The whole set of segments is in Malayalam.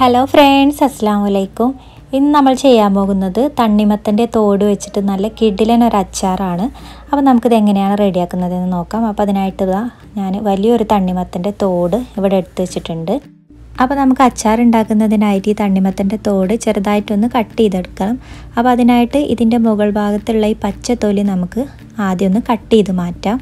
ഹലോ ഫ്രണ്ട്സ് അസ്സാം വലൈക്കും ഇന്ന് നമ്മൾ ചെയ്യാൻ പോകുന്നത് തണ്ണിമത്തൻ്റെ തോട് വെച്ചിട്ട് നല്ല കിടിലൻ ഒരു അച്ചാറാണ് അപ്പോൾ നമുക്കിത് എങ്ങനെയാണ് റെഡിയാക്കുന്നതെന്ന് നോക്കാം അപ്പോൾ അതിനായിട്ട് ഇതാ ഞാൻ വലിയൊരു തണ്ണിമത്തൻ്റെ തോട് ഇവിടെ എടുത്ത് വെച്ചിട്ടുണ്ട് അപ്പോൾ നമുക്ക് അച്ചാർ ഉണ്ടാക്കുന്നതിനായിട്ട് ഈ തണ്ണിമത്തൻ്റെ തോട് ചെറുതായിട്ടൊന്ന് കട്ട് ചെയ്തെടുക്കണം അപ്പോൾ അതിനായിട്ട് ഇതിൻ്റെ മുകൾ ഭാഗത്തുള്ള ഈ പച്ച തൊലി നമുക്ക് ആദ്യം ഒന്ന് കട്ട് ചെയ്ത് മാറ്റാം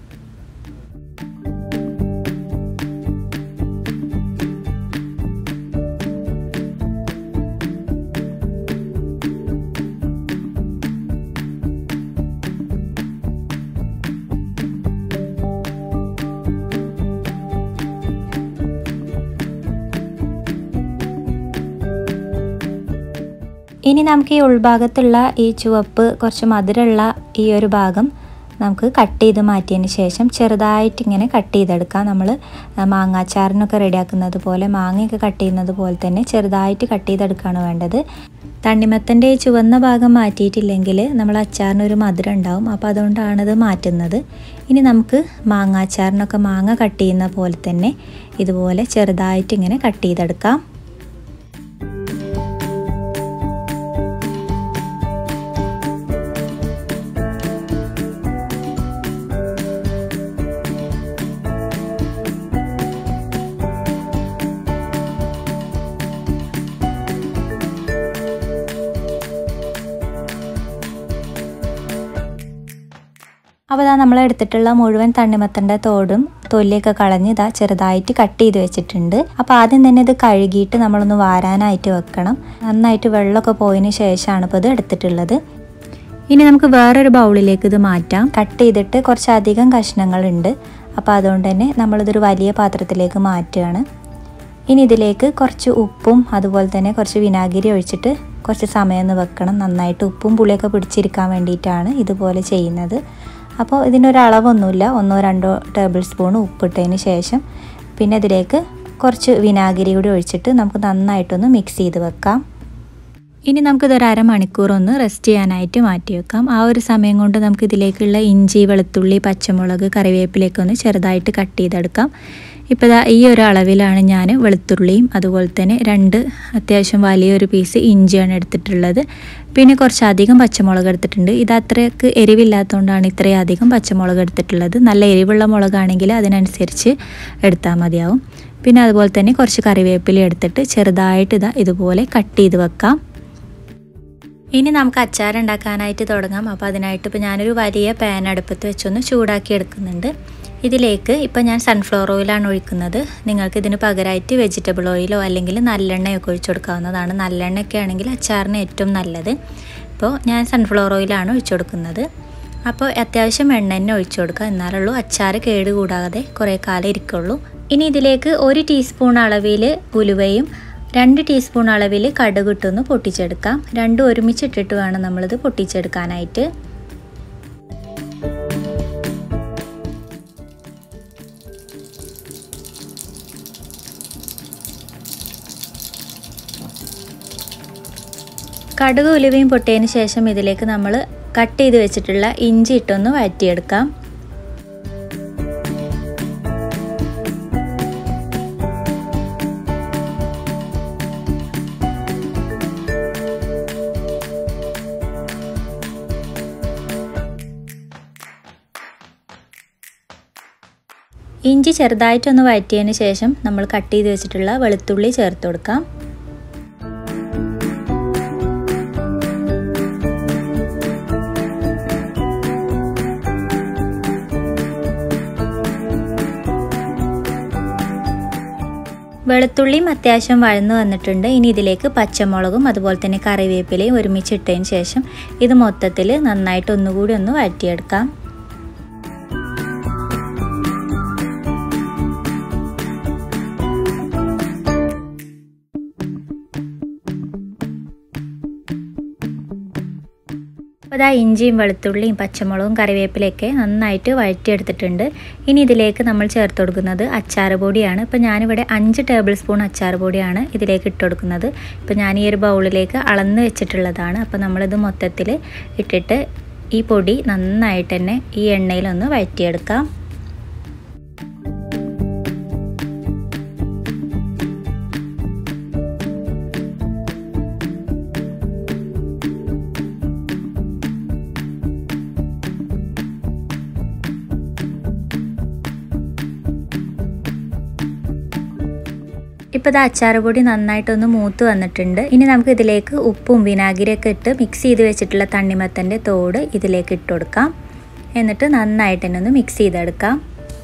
ഇനി നമുക്ക് ഈ ഉൾഭാഗത്തുള്ള ഈ ചുവപ്പ് കുറച്ച് മധുരമുള്ള ഈ ഒരു ഭാഗം നമുക്ക് കട്ട് ചെയ്ത് മാറ്റിയതിന് ശേഷം ചെറുതായിട്ട് ഇങ്ങനെ കട്ട് ചെയ്തെടുക്കാം നമ്മൾ മാങ്ങാച്ചാറിനൊക്കെ റെഡിയാക്കുന്നത് പോലെ മാങ്ങയൊക്കെ കട്ട് ചെയ്യുന്നത് പോലെ തന്നെ ചെറുതായിട്ട് കട്ട് ചെയ്തെടുക്കുകയാണ് വേണ്ടത് തണ്ണിമത്തൻ്റെ ഈ ചുവന്ന ഭാഗം മാറ്റിയിട്ടില്ലെങ്കിൽ നമ്മൾ അച്ചാറിനൊരു മധുരം ഉണ്ടാവും അപ്പോൾ അതുകൊണ്ടാണിത് മാറ്റുന്നത് ഇനി നമുക്ക് മാങ്ങാച്ചാറിനൊക്കെ മാങ്ങ കട്ട് ചെയ്യുന്ന പോലെ തന്നെ ഇതുപോലെ ചെറുതായിട്ട് ഇങ്ങനെ കട്ട് ചെയ്തെടുക്കാം അപ്പോൾ ഇതാ നമ്മൾ എടുത്തിട്ടുള്ള മുഴുവൻ തണ്ണിമത്തൻ്റെ തോടും തൊല്ലിയൊക്കെ കളഞ്ഞ് ഇതാ ചെറുതായിട്ട് കട്ട് ചെയ്ത് വെച്ചിട്ടുണ്ട് അപ്പോൾ ആദ്യം തന്നെ ഇത് കഴുകിയിട്ട് നമ്മളൊന്ന് വാരാനായിട്ട് വെക്കണം നന്നായിട്ട് വെള്ളമൊക്കെ പോയതിന് ശേഷമാണ് ഇപ്പോൾ ഇത് എടുത്തിട്ടുള്ളത് ഇനി നമുക്ക് വേറൊരു ബൗളിലേക്ക് ഇത് മാറ്റാം കട്ട് ചെയ്തിട്ട് കുറച്ചധികം കഷ്ണങ്ങളുണ്ട് അപ്പോൾ അതുകൊണ്ട് തന്നെ നമ്മളിതൊരു വലിയ പാത്രത്തിലേക്ക് മാറ്റുകയാണ് ഇനി ഇതിലേക്ക് കുറച്ച് ഉപ്പും അതുപോലെ തന്നെ കുറച്ച് വിനാഗിരി ഒഴിച്ചിട്ട് കുറച്ച് സമയം ഒന്ന് വെക്കണം നന്നായിട്ട് ഉപ്പും പുളിയൊക്കെ പിടിച്ചിരിക്കാൻ വേണ്ടിയിട്ടാണ് ഇതുപോലെ ചെയ്യുന്നത് അപ്പോൾ ഇതിനൊരു അളവൊന്നുമില്ല ഒന്നോ രണ്ടോ ടേബിൾ സ്പൂൺ ഉപ്പിട്ടതിന് ശേഷം പിന്നെ ഇതിലേക്ക് കുറച്ച് വിനാഗിരി കൂടി ഒഴിച്ചിട്ട് നമുക്ക് നന്നായിട്ടൊന്ന് മിക്സ് ചെയ്ത് വെക്കാം ഇനി നമുക്കിതൊരു അരമണിക്കൂർ ഒന്ന് റെസ്റ്റ് ചെയ്യാനായിട്ട് മാറ്റി വെക്കാം ആ ഒരു സമയം കൊണ്ട് നമുക്ക് ഇതിലേക്കുള്ള ഇഞ്ചി വെളുത്തുള്ളി പച്ചമുളക് കറിവേപ്പിലേക്ക് ഒന്ന് ചെറുതായിട്ട് കട്ട് ചെയ്തെടുക്കാം ഇപ്പോൾ ഇതാ ഈ ഒരു അളവിലാണ് ഞാൻ വെളുത്തുള്ളിയും അതുപോലെ തന്നെ രണ്ട് അത്യാവശ്യം വലിയൊരു പീസ് ഇഞ്ചിയാണ് എടുത്തിട്ടുള്ളത് പിന്നെ കുറച്ചധികം പച്ചമുളക് എടുത്തിട്ടുണ്ട് ഇത് അത്രയ്ക്ക് എരിവില്ലാത്തതുകൊണ്ടാണ് ഇത്രയും അധികം പച്ചമുളക് എടുത്തിട്ടുള്ളത് നല്ല എരിവുള്ള മുളകാണെങ്കിൽ അതിനനുസരിച്ച് എടുത്താൽ മതിയാവും പിന്നെ അതുപോലെ തന്നെ കുറച്ച് കറിവേപ്പില എടുത്തിട്ട് ചെറുതായിട്ട് ഇതാ ഇതുപോലെ കട്ട് ചെയ്ത് വെക്കാം ഇനി നമുക്ക് അച്ചാർ ഉണ്ടാക്കാനായിട്ട് തുടങ്ങാം അപ്പോൾ അതിനായിട്ട് ഇപ്പോൾ ഞാനൊരു വലിയ പാൻ അടുപ്പത്ത് വെച്ചൊന്ന് ചൂടാക്കി എടുക്കുന്നുണ്ട് ഇതിലേക്ക് ഇപ്പോൾ ഞാൻ സൺഫ്ലവർ ഓയിലാണ് ഒഴിക്കുന്നത് നിങ്ങൾക്ക് ഇതിന് പകരമായിട്ട് വെജിറ്റബിൾ ഓയിലോ അല്ലെങ്കിൽ നല്ലെണ്ണയൊക്കെ ഒഴിച്ചു കൊടുക്കാവുന്നതാണ് നല്ലെണ്ണയൊക്കെ ആണെങ്കിൽ അച്ചാറിന് ഏറ്റവും നല്ലത് ഇപ്പോൾ ഞാൻ സൺഫ്ലവർ ഓയിലാണ് ഒഴിച്ചു കൊടുക്കുന്നത് അപ്പോൾ അത്യാവശ്യം എണ്ണ തന്നെ ഒഴിച്ചു കൊടുക്കുക എന്നാലുള്ളൂ അച്ചാർ കേട് കൂടാതെ കുറേ കാലം ഇരിക്കുള്ളൂ ഇനി ഇതിലേക്ക് ഒരു ടീസ്പൂൺ അളവിൽ ഉലുവയും രണ്ട് ടീസ്പൂൺ അളവിൽ കടുകിട്ടൊന്ന് പൊട്ടിച്ചെടുക്കാം രണ്ടും ഒരുമിച്ചിട്ടിട്ട് വേണം നമ്മളിത് പൊട്ടിച്ചെടുക്കാനായിട്ട് കടുക് ഉലുവയും പൊട്ടിയതിന് ശേഷം ഇതിലേക്ക് നമ്മൾ കട്ട് ചെയ്ത് വെച്ചിട്ടുള്ള ഇഞ്ചി ഇട്ടൊന്ന് വഴറ്റിയെടുക്കാം ഇഞ്ചി ചെറുതായിട്ടൊന്ന് വഴറ്റിയതിന് ശേഷം നമ്മൾ കട്ട് ചെയ്ത് വെച്ചിട്ടുള്ള വെളുത്തുള്ളി ചേർത്ത് കൊടുക്കാം വെളുത്തുള്ളിയും അത്യാവശ്യം വഴന്നു വന്നിട്ടുണ്ട് ഇനി ഇതിലേക്ക് പച്ചമുളകും അതുപോലെ തന്നെ കറിവേപ്പിലയും ഒരുമിച്ചിട്ടതിന് ശേഷം ഇത് മൊത്തത്തിൽ നന്നായിട്ട് ഒന്നുകൂടി ഒന്ന് വഴറ്റിയെടുക്കാം അപ്പോൾ ഇതാ ഇഞ്ചിയും വെളുത്തുള്ളിയും പച്ചമുളകും കറിവേപ്പിലയൊക്കെ നന്നായിട്ട് വഴറ്റിയെടുത്തിട്ടുണ്ട് ഇനി ഇതിലേക്ക് നമ്മൾ ചേർത്ത് കൊടുക്കുന്നത് അച്ചാർ പൊടിയാണ് ഇപ്പോൾ ഞാനിവിടെ അഞ്ച് ടേബിൾ സ്പൂൺ അച്ചാർ പൊടിയാണ് ഇതിലേക്ക് ഇട്ട് കൊടുക്കുന്നത് ഇപ്പോൾ ഞാൻ ഈ ഒരു ബൗളിലേക്ക് അളന്ന് വെച്ചിട്ടുള്ളതാണ് അപ്പോൾ നമ്മളിത് മൊത്തത്തിൽ ഇട്ടിട്ട് ഈ പൊടി നന്നായിട്ട് തന്നെ ഈ എണ്ണയിലൊന്ന് വഴറ്റിയെടുക്കാം ഇപ്പോൾ ഇത് അച്ചാർ പൊടി നന്നായിട്ടൊന്ന് മൂത്ത് വന്നിട്ടുണ്ട് ഇനി നമുക്ക് ഇതിലേക്ക് ഉപ്പും വിനാഗിരിയൊക്കെ ഇട്ട് മിക്സ് ചെയ്ത് വെച്ചിട്ടുള്ള തണ്ണിമത്തൻ്റെ തോട് ഇതിലേക്ക് ഇട്ട് കൊടുക്കാം എന്നിട്ട് നന്നായിട്ട് തന്നെ ഒന്ന് മിക്സ് ചെയ്തെടുക്കാം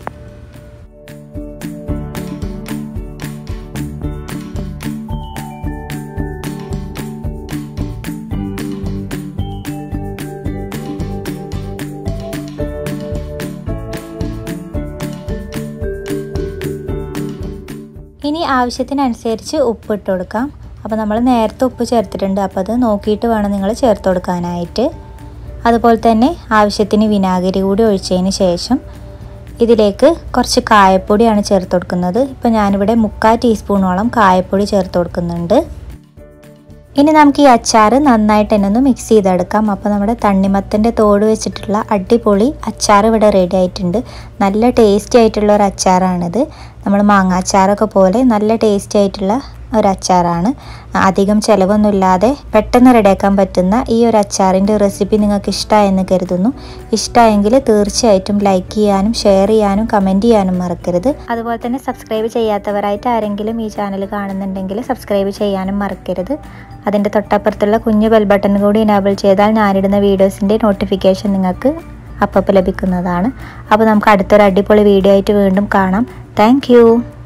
ഇനി ആവശ്യത്തിനനുസരിച്ച് ഉപ്പ് ഇട്ട് കൊടുക്കാം അപ്പോൾ നമ്മൾ നേരത്തെ ഉപ്പ് ചേർത്തിട്ടുണ്ട് അപ്പോൾ അത് നോക്കിയിട്ട് വേണം നിങ്ങൾ ചേർത്ത് കൊടുക്കാനായിട്ട് അതുപോലെ തന്നെ ആവശ്യത്തിന് വിനാഗിരി കൂടി ഒഴിച്ചതിന് ശേഷം ഇതിലേക്ക് കുറച്ച് കായപ്പൊടിയാണ് ചേർത്ത് കൊടുക്കുന്നത് ഇപ്പോൾ ഞാനിവിടെ മുക്കാൽ ടീസ്പൂണോളം കായപ്പൊടി ചേർത്ത് കൊടുക്കുന്നുണ്ട് ഇനി നമുക്ക് ഈ അച്ചാർ നന്നായിട്ട് തന്നെ ഒന്ന് മിക്സ് ചെയ്തെടുക്കാം അപ്പോൾ നമ്മുടെ തണ്ണിമത്തൻ്റെ തോട് വെച്ചിട്ടുള്ള അടിപൊളി അച്ചാർ ഇവിടെ റെഡി ആയിട്ടുണ്ട് നല്ല ടേസ്റ്റി ആയിട്ടുള്ള ഒരു അച്ചാറാണിത് നമ്മൾ മാങ്ങാച്ചാറൊക്കെ പോലെ നല്ല ടേസ്റ്റി ആയിട്ടുള്ള ഒരു അച്ചാറാണ് അധികം ചിലവൊന്നുമില്ലാതെ പെട്ടെന്ന് റെഡിയാക്കാൻ പറ്റുന്ന ഈ ഒരു അച്ചാറിൻ്റെ റെസിപ്പി നിങ്ങൾക്ക് ഇഷ്ടമായെന്ന് കരുതുന്നു ഇഷ്ടമായെങ്കിൽ തീർച്ചയായിട്ടും ലൈക്ക് ചെയ്യാനും ഷെയർ ചെയ്യാനും കമൻറ്റ് ചെയ്യാനും മറക്കരുത് അതുപോലെ തന്നെ സബ്സ്ക്രൈബ് ചെയ്യാത്തവരായിട്ട് ആരെങ്കിലും ഈ ചാനൽ കാണുന്നുണ്ടെങ്കിൽ സബ്സ്ക്രൈബ് ചെയ്യാനും മറക്കരുത് അതിൻ്റെ തൊട്ടപ്പുറത്തുള്ള കുഞ്ഞു ബെൽ ബട്ടൺ കൂടി എനാബിൾ ചെയ്താൽ ഞാനിടുന്ന വീഡിയോസിൻ്റെ നോട്ടിഫിക്കേഷൻ നിങ്ങൾക്ക് അപ്പോൾ ലഭിക്കുന്നതാണ് അപ്പോൾ നമുക്ക് അടുത്തൊരു അടിപൊളി വീഡിയോ ആയിട്ട് വീണ്ടും കാണാം താങ്ക്